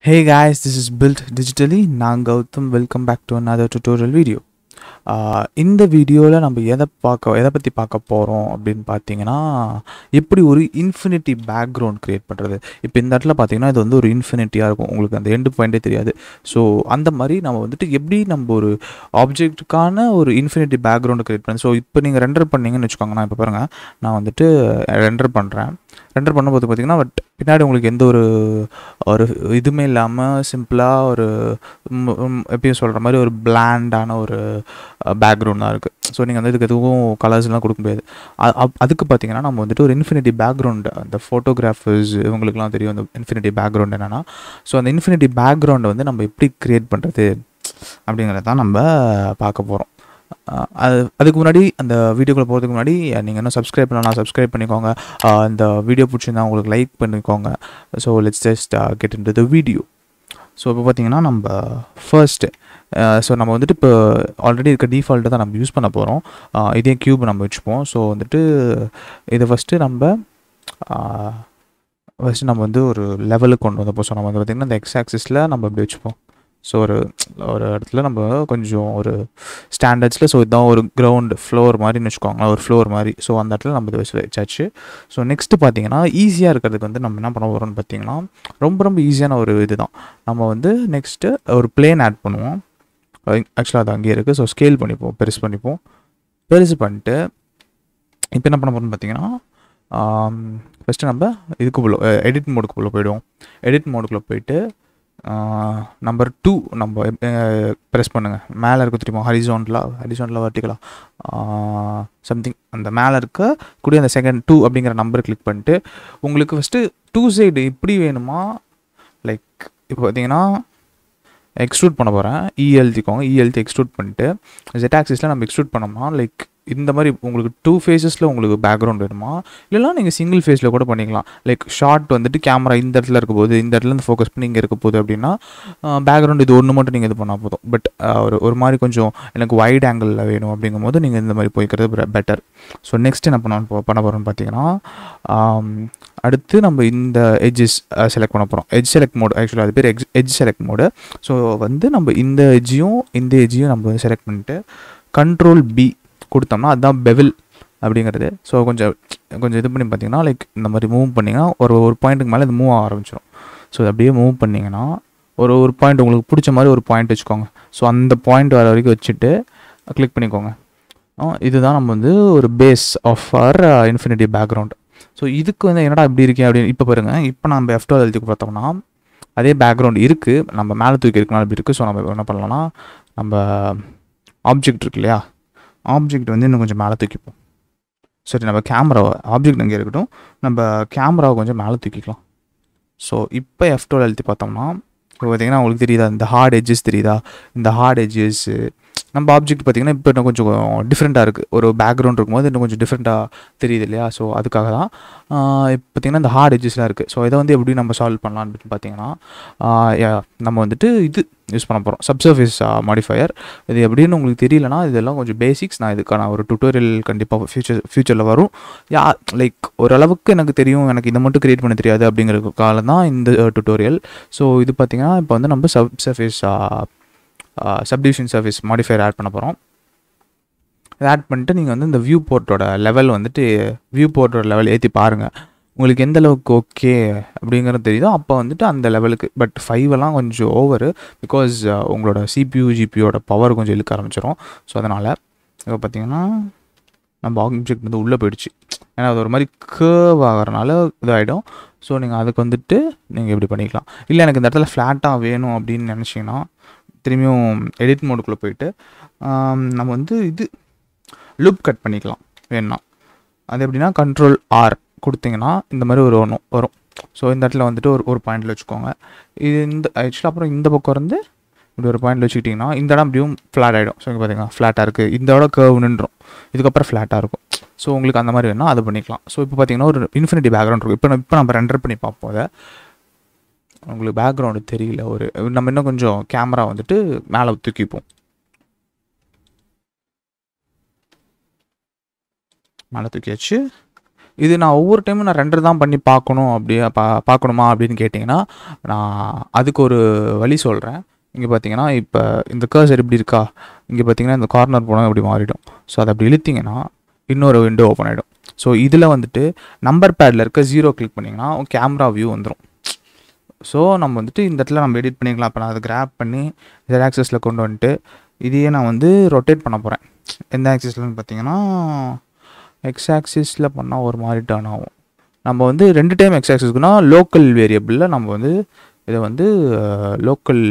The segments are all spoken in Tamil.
Hey guys, this is Built Digitally. நான் Gautham welcome back to another tutorial video. Ah இந்த வீடியோவில் நம்ம எதை பார்க்க எதை பற்றி பார்க்க போகிறோம் அப்படின்னு பார்த்தீங்கன்னா எப்படி ஒரு இன்ஃபினிட்டி பேக்ரவுண்ட் க்ரியேட் பண்ணுறது இப்போ இந்த இடத்துல பார்த்தீங்கன்னா இது வந்து ஒரு இன்ஃபினிட்டியாக இருக்கும் உங்களுக்கு அந்த எண்டு பாயிண்டே தெரியாது ஸோ அந்த மாதிரி நம்ம வந்துட்டு எப்படி நம்ம ஒரு ஆப்ஜெக்ட்டுக்கான ஒரு இன்ஃபினிட்டி பேக்ரவுண்டு க்ரியேட் பண்ணி ஸோ இப்போ நீங்கள் ரெண்டர் பண்ணீங்கன்னு வச்சுக்கோங்க நான் இப்போ பாருங்கள் நான் வந்துட்டு ரெண்டர் பண்ணுறேன் ரெண்டர் பண்ணும்போது பார்த்தீங்கன்னா பட் பின்னாடி உங்களுக்கு எந்த ஒரு ஒரு இதுவுமே இல்லாமல் சிம்பிளாக ஒரு ம், ம், எப்பயும் சொல்கிற மாதிரி ஒரு பிளாண்டான ஒரு பேக்ரவுண்ட் தான் இருக்குது ஸோ நீங்கள் வந்து இதுக்கு எதுவும் கலர்ஸ்லாம் கொடுக்க முடியாது அ- அப்- அதுக்கு பார்த்தீங்கன்னா நம்ம வந்துட்டு ஒரு இன்ஃபினிட்டி பேக்ரவுண்ட் அந்த ஃபோட்டோகிராஃபர்ஸ் இவங்களுக்குலாம் தெரியும் அந்த இன்ஃபினிட்டி பேக்ரவுண்ட் என்னென்னா ஸோ அந்த இன்ஃபினிட்டி பேக்ரவுண்டை வந்து நம்ம எப்படி க்ரியேட் பண்ணுறது அப்படிங்கிறத தான் நம்ம பார்க்க போகிறோம் அது அதுக்கு முன்னாடி அந்த வீடியோக்குள்ளே போகிறதுக்கு முன்னாடி நீங்கள் இன்னும் சப்ஸ்கிரைப் பண்ணலாம் சப்ஸ்கிரைப் பண்ணிக்கோங்க அஹ் இந்த வீடியோ பிடிச்சிருந்தா உங்களுக்கு லைக் பண்ணிக்கோங்க so let's just get in to the video so இப்போ பார்த்தீங்கன்னா நம்ம ஃபர்ஸ்ட்டு ஸோ நம்ம வந்துட்டு இப்போ ஆல்ரெடி இருக்க டிஃபால்ட்டை தான் நம்ம யூஸ் பண்ண போகிறோம் இதே க்யூப் நம்ம வச்சுப்போம் ஸோ வந்துட்டு இதை ஃபஸ்ட்டு நம்ம ஃபஸ்ட்டு நம்ம வந்து ஒரு லெவலுக்கு கொண்டு வந்தப்போ ஸோ நம்ம வந்து பார்த்திங்கன்னா இந்த எக்ஸ் ஆக்சிஸில் நம்ம இப்படி வச்சுப்போம் ஸோ ஒரு ஒரு இடத்துல நம்ம கொஞ்சம் ஒரு ஸ்டாண்டர்ட்ஸில் ஸோ இதுதான் ஒரு கிரவுண்ட் ஃப்ளோர் மாதிரின்னு வச்சுக்கோங்களேன் ஒரு ஃப்ளோர் மாதிரி ஸோ அந்த இடத்துல நம்ம இதை வச்சு வச்சாச்சு ஸோ நெக்ஸ்ட்டு பார்த்தீங்கன்னா ஈஸியாக இருக்கிறதுக்கு வந்து நம்ம என்ன பண்ண போகிறோம்னு பார்த்தீங்கன்னா ரொம்ப ரொம்ப ஈஸியான ஒரு இதுதான் நம்ம வந்து நெக்ஸ்ட்டு ஒரு பிளேன் ஆட் பண்ணுவோம் ஆக்சுவலாக அது அங்கேயே இருக்குது ஸோ ஸ்கேல் பண்ணிப்போம் பெருசு பண்ணிப்போம் பெருசு பண்ணிட்டு இப்போ என்ன பண்ண போகிறோம்னு பார்த்தீங்கன்னா ஃபஸ்ட்டு நம்ம இதுக்குள்ளே எடிட் மோடுக்குள்ளே போயிடுவோம் எடிட் மோடுக்குள்ளே போயிட்டு நம்பர் டூ நம்ம ப்ரெஸ் பண்ணுங்கள் மேலே இருக்க தெரியுமா ஹரிசோன்லாம் ஹரிசோன்லாம் வர்ட்டிக்கலா சம்திங் அந்த மேலே இருக்க கூடிய அந்த செகண்ட் டூ அப்படிங்கிற நம்பர் கிளிக் பண்ணிட்டு உங்களுக்கு ஃபஸ்ட்டு டூ சைடு இப்படி வேணுமா லைக் இப்போ பார்த்தீங்கன்னா எக்ஸ்ட்ரூட் பண்ண போகிறேன் இஎல்த்திக்கோங்க இஎல்த்தி எக்ஸ்ட்ரூட் பண்ணிட்டு ஜெட் ஆக்சிஸில் நம்ம எக்ஸ்ட்ரூட் பண்ணோம்னா லைக் இந்த மாதிரி உங்களுக்கு டூ ஃபேஸஸில் உங்களுக்கு பேக்ரவுண்ட் வேணுமா இல்லைனா நீங்கள் சிங்கிள் ஃபேஸில் கூட பண்ணிக்கலாம் லைக் ஷார்ட் வந்துட்டு கேமரா இந்த இடத்துல இருக்க போது இந்த இடத்துல இருந்து ஃபோக்கஸ் பண்ணி இங்கே இருக்க போகுது அப்படின்னா பேக்ரவுண்ட் இது ஒன்று மட்டும் நீங்கள் இது பண்ணால் போதும் பட் ஒரு ஒரு மாதிரி கொஞ்சம் எனக்கு வைட் ஆங்கிளில் வேணும் அப்படிங்கும்போது நீங்கள் இந்த மாதிரி போய்க்கிறது பெட்டர் ஸோ நெக்ஸ்ட் என்ன பண்ண பண்ண போகிறோம்னு பார்த்தீங்கன்னா ஆம், அடுத்து நம்ம இந்த எட்ஜஸ் செலக்ட் பண்ண போகிறோம் எட்ஜ் செலக்ட் மோட் ஆக்சுவலாக அது பேர் X edge select mode so வந்து நம்ம இந்த எட்ஜையும் இந்த எட்ஜையும் நம்ம வந்து செலக்ட் பண்ணிட்டு கண்ட்ரோல் பி கொடுத்தோம்னா அதுதான் பெவில் அப்படிங்கிறது ஸோ கொஞ்சம் கொஞ்சம் இது பண்ணி பார்த்தீங்கன்னா லைக் இந்த மாதிரி மூவ் பண்ணிங்கன்னா ஒரு ஒரு பாயிண்ட்டுக்கு மேலே இது மூவ் ஆக ஆரம்பிச்சிடும் ஸோ இது அப்படியே மூவ் பண்ணிங்கன்னா ஒரு ஒரு பாயிண்ட் உங்களுக்கு பிடிச்ச மாதிரி ஒரு பாயிண்ட் வச்சுக்கோங்க ஸோ அந்த பாயிண்ட் வர வரைக்கும் வச்சுட்டு கிளிக் பண்ணிக்கோங்க ஆ, இதுதான் நம்ம வந்து ஒரு base of our infinity background so இதுக்கு வந்து என்னடா இப்படி இருக்கே அப்படின்னு இப்போ பாருங்க இப்போ நம்ம எஃப் டுவெல் எழுதி பார்த்தோம்னா அதே பேக்ரவுண்ட் இருக்குது நம்ம மேலே தூக்கி இருக்கனால இப்படி இருக்குது ஸோ நம்ம என்ன பண்ணலாம்னா நம்ம ஆப்ஜெக்ட் இருக்கு இல்லையா ஆப்ஜெக்ட் வந்து இன்னும் கொஞ்சம் மேலே தூக்கிப்போம் சரி நம்ம கேமராவை ஆப்ஜெக்ட் அங்கே இருக்கட்டும் நம்ம கேமராவை கொஞ்சம் மேலே தூக்கிக்கலாம் ஸோ இப்போ எஃப் டுவெல் எழுதி பார்த்தோம்னா இப்போ பார்த்தீங்கன்னா உங்களுக்கு தெரியுதா இந்த ஹார்ட் எட்ஜஸ் தெரியுதா இந்த ஹார்ட் எட்ஜஸ் நம்ம ஆப்ஜெக்ட் பார்த்தீங்கன்னா இப்போ இன்னும் கொஞ்சம் டிஃப்ரெண்ட்டாக இருக்குது ஒரு பேக்ரவுண்ட் இருக்கும்போது இன்னும் கொஞ்சம் டிஃப்ரெண்ட்டாக தெரியுது இல்லையா ஸோ அதுக்காக தான் ஆஹ் இப்போ பார்த்தீங்கன்னா இந்த ஹார்ட் எட்ஜஸ்லாம் இருக்குது ஸோ இதை வந்து எப்படி நம்ம சால்வ் பண்ணலாம் அப்படின்னு பார்த்தீங்கன்னா ஆஹ் yeah, நம்ம வந்துட்டு இது யூஸ் பண்ண போகிறோம் சப்சர்ஃபேஸ் மாடிஃபையர் இது எப்படின்னு உங்களுக்கு தெரியலனா இதெல்லாம் கொஞ்சம் பேசிக்ஸ் நான் இதுக்கான ஒரு டுட்டோரியல் கண்டிப்பாக ஃபியூச்சர் ஃப்யூச்சரில் வரும் யா லைக் ஓரளவுக்கு எனக்கு தெரியும் எனக்கு இதை மட்டும் கிரியேட் பண்ண தெரியாது அப்படிங்கிற காலம் தான் இந்த டுட்டோரியல் ஸோ இது பார்த்தீங்கன்னா இப்போ வந்து நம்ம sub surface subdivision surface modifier add பண்ண போகிறோம் இதை ஆட் பண்ணிட்டு நீங்கள் வந்து இந்த வியூ போர்ட்டோட லெவல் வந்துட்டு வியூ போர்ட்டோட லெவல் ஏற்றி பாருங்கள் உங்களுக்கு எந்த அளவுக்கு ஓகே அப்படிங்கிறது தெரியுதோ அப்போ வந்துட்டு அந்த லெவலுக்கு பட் ஃபைவ் எல்லாம் கொஞ்சம் ஓவரு பிகாஸ் உங்களோட சிபியூ ஜிபியோட பவர் கொஞ்சம் இழுக்க ஆரம்பிச்சிடும் ஸோ அதனால் இப்போ பார்த்தீங்கன்னா நம்ம ஆப்ஜெக்ட் வந்து உள்ளே போயிடுச்சு ஏன்னா அது ஒரு மாதிரி கேர்வ் ஆகிறனால இதாகிடும் ஸோ நீங்கள் அதுக்கு வந்துட்டு நீங்கள் இப்படி பண்ணிக்கலாம் இல்லை எனக்கு இந்த இடத்துல ஃப்ளாட்டாக வேணும் அப்படின்னு நினச்சிங்கன்னா திரும்பியும் எடிட் மோடுக்குள்ளே போயிட்டு ஆம், நம்ம வந்து இது லூப் கட் பண்ணிக்கலாம் வேணும்னா அது எப்படின்னா கண்ட்ரோல் ஆர் கொடுத்தீங்கன்னா இந்த மாதிரி ஒரு ஒன்று வரும் ஸோ இந்த இடத்துல வந்துட்டு ஒரு ஒரு பாயிண்டில் வச்சுக்கோங்க இது இந்த ஆக்சுவலாக அப்புறம் இந்த பக்கம் இருந்து இப்படி ஒரு பாயிண்டில் வச்சுக்கிட்டிங்கன்னா இந்த இடம் அப்படியும் ஃப்ளாட் ஆகிடும் ஸோ இங்கே பார்த்தீங்கன்னா ஃப்ளாட்டாக இருக்குது இந்த இடம் கேர்வ் நின்றும் இதுக்கப்புறம் ஃப்ளாட்டாக இருக்கும் ஸோ உங்களுக்கு அந்த மாதிரி வேணால் அது பண்ணிக்கலாம் ஸோ இப்போ பார்த்தீங்கன்னா ஒரு இன்ஃபினிட்டி பேக்ரவுண்ட் இருக்கும் இப்போ இப்போ நம்ம ரெண்டர் பண்ணி பார்ப்போம் அதை உங்களுக்கு பேக்ரவுண்டு தெரியல ஒரு நம்ம இன்னும் கொஞ்சம் கேமரா வந்துட்டு மேலே தூக்கிப்போம் மேலே தூக்கியாச்சு இது நான் ஒவ்வொரு டைமும் நான் ரெண்டர் தான் பண்ணி பார்க்கணும் அப்படி பா பார்க்கணுமா அப்படின்னு கேட்டிங்கன்னா நான் அதுக்கு ஒரு வழி சொல்கிறேன் இங்கே பார்த்தீங்கன்னா இப்போ இந்த கர்சர் இப்படி இருக்கா இங்கே பார்த்தீங்கன்னா இந்த கார்னர் போனால் இப்படி மாறிடும் ஸோ அதை அப்படி இழுத்தீங்கன்னா இன்னொரு விண்டோ ஓப்பன் ஆகிடும் ஸோ இதில் வந்துட்டு நம்பர் பேடில் இருக்க ஜீரோ கிளிக் பண்ணிங்கன்னா கேமரா வியூ வந்துடும் ஸோ நம்ம வந்துட்டு இந்த இடத்துல நம்ம எடிட் பண்ணிக்கலாம் இப்போ நான் அதை கிராப் பண்ணி இதில் ஆக்சஸில் கொண்டு வந்துட்டு இதையே நான் வந்து ரொட்டேட் பண்ண போகிறேன் எந்த ஆக்சிஸ்லன்னு பார்த்தீங்கன்னா எக்ஸ் ஆக்சிஸில் பண்ணால் ஒரு மாதிரி டர்ன் ஆகும் நம்ம வந்து ரெண்டு டைம் எக்ஸ் ஆக்சிஸ்க்குனா லோக்கல் வேரியபிளில் நம்ம வந்து இதை வந்து லோக்கல்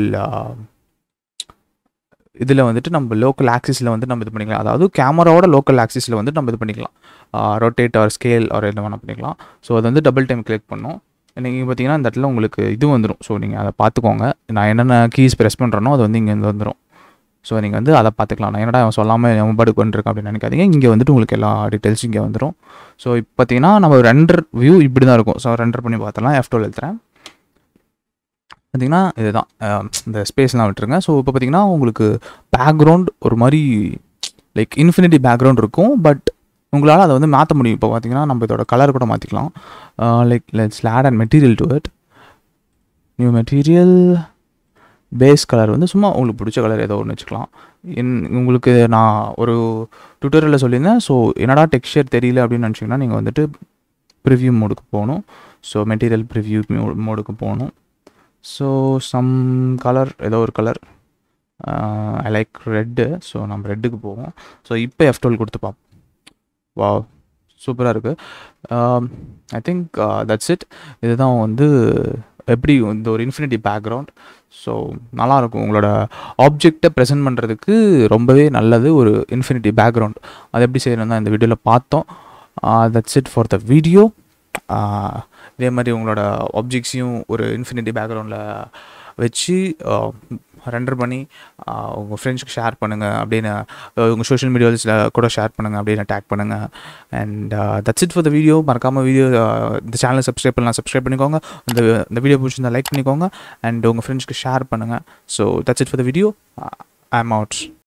இதில் வந்துட்டு நம்ம லோக்கல் ஆக்சிஸில் வந்து நம்ம இது பண்ணிக்கலாம் அதாவது கேமராவோட லோக்கல் ஆக்சிஸில் வந்து நம்ம இது பண்ணிக்கலாம் ரொட்டேட் ஆர் ஸ்கேல் ஆர் என்ன வேணால் பண்ணிக்கலாம் ஸோ அது வந்து டபுள் டைம் கிளிக் பண்ணும் நீங்கள் பார்த்தீங்கன்னா இந்த இடத்துல உங்களுக்கு இது வந்துடும் ஸோ நீங்கள் அதை பார்த்துக்கோங்க நான் என்னென்ன கீஸ் ப்ரெஸ் பண்ணுறேனோ அது வந்து இங்கே வந்துடும் ஸோ நீங்கள் வந்து அதை பார்த்துக்கலாம் நான் என்னடா அவன் சொல்லாமல் அவன் பாடு பண்ணிருக்கேன் அப்படின்னு நினைக்காதீங்க இங்கே வந்துட்டு உங்களுக்கு எல்லா டீட்டெயில்ஸும் இங்கே வந்துடும் ஸோ இப்போ பார்த்தீங்கன்னா நம்ம ரெண்டர் வியூ இப்படி தான் இருக்கும் ஸோ ரெண்டர் பண்ணி பார்த்தலாம் எஃப் டுவெல் எழுத்துறேன் பார்த்தீங்கன்னா இதுதான் இந்த ஸ்பேஸ்லாம் விட்டுருங்க ஸோ இப்போ பார்த்தீங்கன்னா உங்களுக்கு பேக்ரவுண்ட் ஒரு மாதிரி லைக் இன்ஃபினிட்டி பேக்ரவுண்ட் இருக்கும் பட் உங்களால் அதை வந்து மாற்ற முடியும் இப்போ பார்த்தீங்கன்னா நம்ம இதோட கலர் கூட மாற்றிக்கலாம் like let's add and material to it new material base colour வந்து சும்மா உங்களுக்கு பிடிச்ச கலர் ஏதோ ஒன்று வச்சுக்கலாம் என் உங்களுக்கு நான் ஒரு டுட்டோரியலில் சொல்லியிருந்தேன் ஸோ என்னடா டெக்ஸ்சர் தெரியல அப்படின்னு நினச்சிங்கன்னா நீங்கள் வந்துட்டு ப்ரிவ்யூ மோடுக்கு போகணும் ஸோ மெட்டீரியல் ப்ரிவ்யூ மோடுக்கு போகணும் ஸோ சம் கலர் ஏதோ ஒரு colour I like red so நம்ம ரெட்டுக்கு போவோம் ஸோ இப்போ எஃப் டுவெல் கொடுத்து பார்ப்போம் வா சூப்பராக இருக்குது ஐ திங்க் தட்ஸ் இட் இதுதான் வந்து எப்படி இந்த ஒரு இன்ஃபினிட்டி பேக்ரவுண்ட் ஸோ நல்லாயிருக்கும் உங்களோட ஆப்ஜெக்டை ப்ரெசென்ட் பண்ணுறதுக்கு ரொம்பவே நல்லது ஒரு இன்ஃபினிட்டி பேக்ரவுண்ட் அது எப்படி செய்யணும் தான் இந்த வீடியோவில் பார்த்தோம் that's it for the video இதே மாதிரி உங்களோட ஆப்ஜெக்ட்ஸையும் ஒரு இன்ஃபினிட்டி பேக்ரவுண்டில் வச்சு ரெண்டர் பண்ணி உங்கள் ஃப்ரெண்ட்ஸ்க்கு ஷேர் பண்ணுங்கள் அப்படின்னு உங்கள் சோஷியல் மீடியாஸில் கூட ஷேர் பண்ணுங்கள் அப்படின்னு டேக் பண்ணுங்கள் and that's it for the video மறக்காமல் வீடியோ இந்த சேனலை சப்ஸ்கிரைப் பண்ணலாம் சப்ஸ்கிரைப் பண்ணிக்கோங்க இந்த இந்த வீடியோ பிடிச்சிருந்தா லைக் பண்ணிக்கோங்க அண்ட் உங்கள் ஃப்ரெண்ட்ஸ்க்கு ஷேர் பண்ணுங்கள் so that's it for the video I'm out